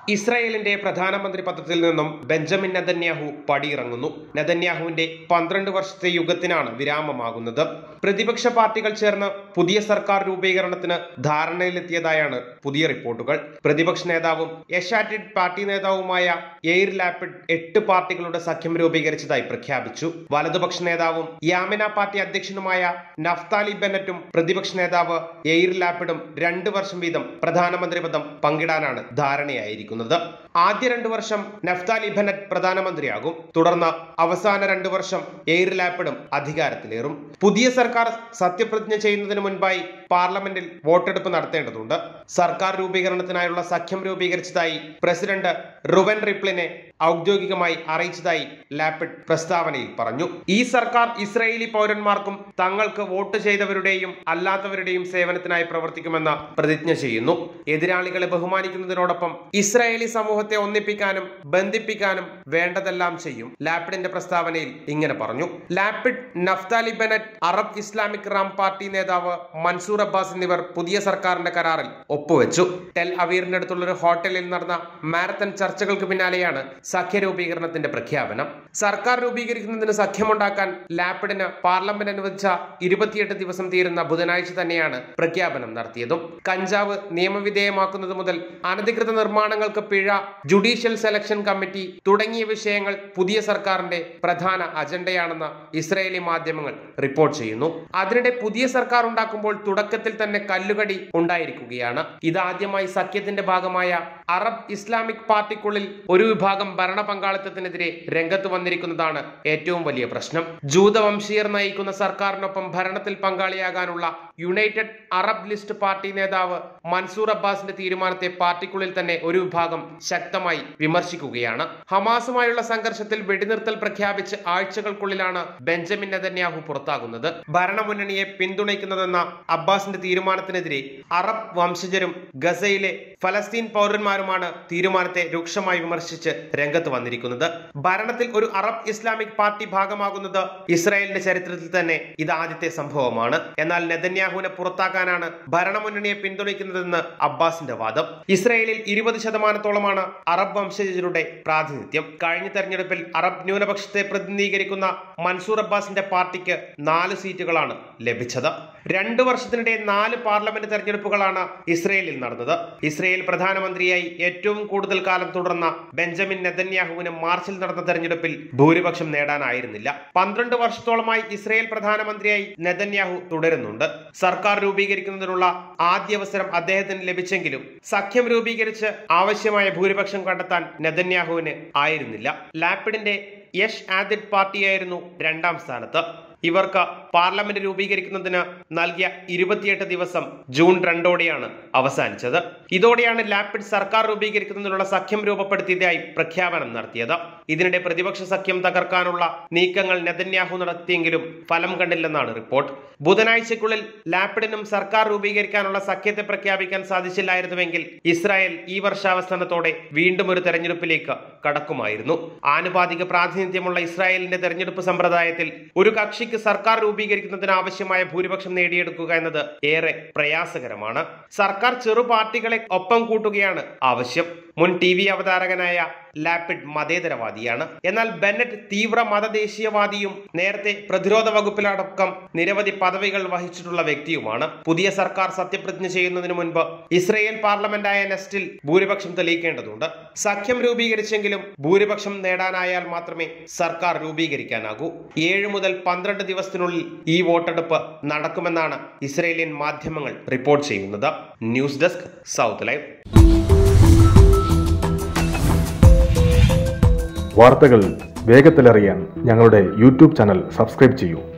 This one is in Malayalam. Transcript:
ഇസ്രായേലിന്റെ പ്രധാനമന്ത്രി പദത്തിൽ നിന്നും ബെഞ്ചമിൻ നെതന്യാഹു പടിയിറങ്ങുന്നു നെതന്യാഹുവിന്റെ പന്ത്രണ്ട് വർഷത്തെ യുഗത്തിനാണ് വിരാമമാകുന്നത് പ്രതിപക്ഷ പാർട്ടികൾ ചേർന്ന് പുതിയ സർക്കാർ രൂപീകരണത്തിന് ധാരണയിലെത്തിയതായാണ് പുതിയ റിപ്പോർട്ടുകൾ പ്രതിപക്ഷ നേതാവും യഷാറ്റിഡ് പാർട്ടി നേതാവുമായ എയർ ലാപ്പിഡ് എട്ട് പാർട്ടികളുടെ സഖ്യം രൂപീകരിച്ചതായി പ്രഖ്യാപിച്ചു വലതുപക്ഷ നേതാവും യാമിന പാർട്ടി അധ്യക്ഷനുമായ നഫ്താലി ബെന്നറ്റും പ്രതിപക്ഷ നേതാവ് എയർ ലാപ്പിഡും രണ്ടു വർഷം വീതം പ്രധാനമന്ത്രി പദം പങ്കിടാനാണ് ധാരണയായിരിക്കുന്നത് ആദ്യ രണ്ടു വർഷം നഫ്താലി ബെന്നറ്റ് പ്രധാനമന്ത്രിയാകും തുടർന്ന് അവസാന രണ്ടു വർഷം എയർ ലാപ്പിഡും അധികാരത്തിലേറും പുതിയ സർക്കാർ സത്യപ്രതിജ്ഞ ചെയ്യുന്നതിന് മുൻപായി പാർലമെന്റിൽ വോട്ടെടുപ്പ് നടത്തേണ്ടതുണ്ട് സർക്കാർ രൂപീകരണത്തിനായുള്ള സഖ്യം രൂപീകരിച്ചതായി പ്രസിഡന്റ് റുവൻ റിപ്ലിനെ ഔദ്യോഗികമായി അറിയിച്ചതായി ലാപ്പിഡ് പ്രസ്താവനയിൽ പറഞ്ഞു ഈ സർക്കാർ ഇസ്രായേലി പൗരന്മാർക്കും തങ്ങൾക്ക് വോട്ട് ചെയ്തവരുടെയും അല്ലാത്തവരുടെയും സേവനത്തിനായി പ്രവർത്തിക്കുമെന്ന് പ്രതിജ്ഞ ചെയ്യുന്നു എതിരാളികളെ ബഹുമാനിക്കുന്നതിനോടൊപ്പം ഇസ്രായേലി സമൂഹത്തെ ഒന്നിപ്പിക്കാനും ബന്ധിപ്പിക്കാനും വേണ്ടതെല്ലാം ചെയ്യും ലാപ്പിഡിന്റെ പ്രസ്താവനയിൽ ഇങ്ങനെ പറഞ്ഞു Lapid Naftali Bennett Arab Islamic Raam party നേതാവ് മൻസൂർ അബ്ബാസ് എന്നിവർ പുതിയ സർക്കാരിന്റെ കരാറിൽ ഒപ്പുവെച്ചു ടെൽ അവീറിനടുത്തുള്ള ഒരു ഹോട്ടലിൽ നടന്ന മാരത്തൺ ചർച്ചകൾക്ക് പിന്നാലെയാണ് സഖ്യ രൂപീകരണത്തിന്റെ പ്രഖ്യാപനം സർക്കാർ രൂപീകരിക്കുന്നതിന് സഖ്യമുണ്ടാക്കാൻ ലാപ്പിഡിന് പാർലമെന്റ് അനുവദിച്ച ഇരുപത്തിയെട്ട് ദിവസം തീരുന്ന ബുധനാഴ്ച തന്നെയാണ് പ്രഖ്യാപനം നടത്തിയതും കഞ്ചാവ് നിയമവിധേയമാക്കുന്നത് മുതൽ അനധികൃത നിർമ്മാണങ്ങൾക്ക് പിഴ ജുഡീഷ്യൽ സെലക്ഷൻ കമ്മിറ്റി തുടങ്ങിയ വിഷയങ്ങൾ പുതിയ സർക്കാരിന്റെ പ്രധാന അജണ്ടയാണെന്ന് ഇസ്രയേലി മാധ്യമങ്ങൾ റിപ്പോർട്ട് ചെയ്യുന്നു അതിനിടെ പുതിയ സർക്കാർ ഉണ്ടാക്കുമ്പോൾ തുടക്കത്തിൽ തന്നെ കല്ലുകടി ഉണ്ടായിരിക്കുകയാണ് ഇതാദ്യമായി സഖ്യത്തിന്റെ ഭാഗമായ അറബ് ഇസ്ലാമിക് പാർട്ടിക്കുള്ളിൽ ഒരു വിഭാഗം ഭരണ പങ്കാളിത്തത്തിനെതിരെ രംഗത്ത് വന്നിരിക്കുന്നതാണ് ഏറ്റവും വലിയ പ്രശ്നം ജൂതവംശീയർ നയിക്കുന്ന സർക്കാരിനൊപ്പം ഭരണത്തിൽ പങ്കാളിയാകാനുള്ള യുണൈറ്റഡ് അറബ് ലിസ്റ്റ് പാർട്ടി നേതാവ് മൻസൂർ അബ്ബാസിന്റെ തീരുമാനത്തെ പാർട്ടിക്കുള്ളിൽ തന്നെ ഒരു വിഭാഗം ശക്തമായി വിമർശിക്കുകയാണ് ഹമാസുമായുള്ള സംഘർഷത്തിൽ വെടിനിർത്തൽ പ്രഖ്യാപിച്ച് ആഴ്ചകൾക്കുള്ളിലാണ് ബെഞ്ചമിൻ നെതന്യാഹു പുറത്താകുന്നത് ഭരണമുന്നണിയെ പിന്തുണയ്ക്കുന്നതെന്ന അബ്ബാസിന്റെ തീരുമാനത്തിനെതിരെ അറബ് വംശജരും ഗസയിലെ ഫലസ്തീൻ പൗരന്മാരുമാണ് തീരുമാനത്തെ രൂക്ഷമായി വിമർശിച്ച് രംഗത്ത് വന്നിരിക്കുന്നത് ഭരണത്തിൽ ഒരു അറബ് ഇസ്ലാമിക് പാർട്ടി ഭാഗമാകുന്നത് ഇസ്രായേലിന്റെ ചരിത്രത്തിൽ തന്നെ ഇത് ആദ്യത്തെ സംഭവമാണ് എന്നാൽ നെതന്യാഹുവിനെ പുറത്താക്കാനാണ് ഭരണമുന്നണിയെ പിന്തുണയ്ക്കുന്നതെന്ന് അബ്ബാസിന്റെ വാദം ഇസ്രായേലിൽ ഇരുപത് ശതമാനത്തോളമാണ് അറബ് വംശജരുടെ പ്രാതിനിധ്യം കഴിഞ്ഞ തെരഞ്ഞെടുപ്പിൽ അറബ് ന്യൂനപക്ഷത്തെ പ്രതിനിധീകരിക്കുന്ന മൻസൂർ അബ്ബാസിന്റെ പാർട്ടിക്ക് നാല് സീറ്റുകളാണ് ലഭിച്ചത് രണ്ടു വർഷത്തിനിടെ നാല് പാർലമെന്റ് തെരഞ്ഞെടുപ്പുകളാണ് ഇസ്രയേലിൽ നടന്നത് ഇസ്രയേൽ പ്രധാനമന്ത്രിയായി ഏറ്റവും കൂടുതൽ കാലം തുടർന്ന ബെഞ്ചമിൻ നെതന്യാഹുവിന് മാർച്ചിൽ നടന്ന തെരഞ്ഞെടുപ്പിൽ ഭൂരിപക്ഷം നേടാനായിരുന്നില്ല പന്ത്രണ്ട് വർഷത്തോളമായി ഇസ്രയേൽ പ്രധാനമന്ത്രിയായി നെതന്യാഹു തുടരുന്നുണ്ട് സർക്കാർ രൂപീകരിക്കുന്നതിനുള്ള ആദ്യ അവസരം അദ്ദേഹത്തിന് ലഭിച്ചെങ്കിലും സഖ്യം രൂപീകരിച്ച് ആവശ്യമായ ഭൂരിപക്ഷം കണ്ടെത്താൻ നെതന്യാഹുവിന് ആയിരുന്നില്ല ലാപ്പിഡിന്റെ യഷ് ആദിഡ് പാർട്ടിയായിരുന്നു രണ്ടാം സ്ഥാനത്ത് ഇവർക്ക് പാർലമെന്റ് രൂപീകരിക്കുന്നതിന് നൽകിയ ഇരുപത്തിയെട്ട് ദിവസം ജൂൺ രണ്ടോടെയാണ് അവസാനിച്ചത് ഇതോടെയാണ് ലാപ്പിഡ് സർക്കാർ രൂപീകരിക്കുന്നതിനുള്ള സഖ്യം രൂപപ്പെടുത്തിയതായി പ്രഖ്യാപനം നടത്തിയത് ഇതിനിടെ പ്രതിപക്ഷ സഖ്യം തകർക്കാനുള്ള നീക്കങ്ങൾ നെതന്യാഹു നടത്തിയെങ്കിലും ഫലം കണ്ടില്ലെന്നാണ് റിപ്പോർട്ട് ബുധനാഴ്ചക്കുള്ളിൽ ലാപ്പിഡിനും സർക്കാർ രൂപീകരിക്കാനുള്ള സഖ്യത്തെ പ്രഖ്യാപിക്കാൻ സാധിച്ചില്ലായിരുന്നുവെങ്കിൽ ഇസ്രായേൽ ഈ വർഷാവസാനത്തോടെ വീണ്ടും ഒരു തെരഞ്ഞെടുപ്പിലേക്ക് കടക്കുമായിരുന്നു ആനുപാതിക പ്രാതിനിധ്യമുള്ള ഇസ്രായേലിന്റെ തെരഞ്ഞെടുപ്പ് സമ്പ്രദായത്തിൽ ഒരു കക്ഷിക്ക് സർക്കാർ രൂപീകരിക്കുന്നതിന് ആവശ്യമായ ഭൂരിപക്ഷം നേടിയെടുക്കുക എന്നത് ഏറെ പ്രയാസകരമാണ് സർക്കാർ ചെറു പാർട്ടികളെ ഒപ്പം കൂട്ടുകയാണ് ആവശ്യം മുൻ ടി വി അവതാരകനായ ലാപ്പിഡ് മതേതരവാദിയാണ് എന്നാൽ ബെന്നറ്റ് തീവ്ര മതദേശീയവാദിയും നേരത്തെ പ്രതിരോധ വകുപ്പിലടക്കം നിരവധി പദവികൾ വഹിച്ചിട്ടുള്ള വ്യക്തിയുമാണ് പുതിയ സർക്കാർ സത്യപ്രതിജ്ഞ ചെയ്യുന്നതിന് മുൻപ് ഇസ്രയേൽ പാർലമെന്റായ നെസ്റ്റിൽ ഭൂരിപക്ഷം തെളിയിക്കേണ്ടതുണ്ട് സഖ്യം രൂപീകരിച്ചെങ്കിലും ഭൂരിപക്ഷം നേടാനായാൽ മാത്രമേ സർക്കാർ രൂപീകരിക്കാനാകൂ ഏഴ് മുതൽ പന്ത്രണ്ട് ദിവസത്തിനുള്ളിൽ ഈ വോട്ടെടുപ്പ് നടക്കുമെന്നാണ് ഇസ്രയേലിയൻ മാധ്യമങ്ങൾ റിപ്പോർട്ട് ചെയ്യുന്നത് ന്യൂസ് ഡെസ്ക് സൗത്ത് ലൈവ് വാർത്തകൾ വേഗത്തിലറിയാൻ ഞങ്ങളുടെ യൂട്യൂബ് ചാനൽ സബ്സ്ക്രൈബ് ചെയ്യൂ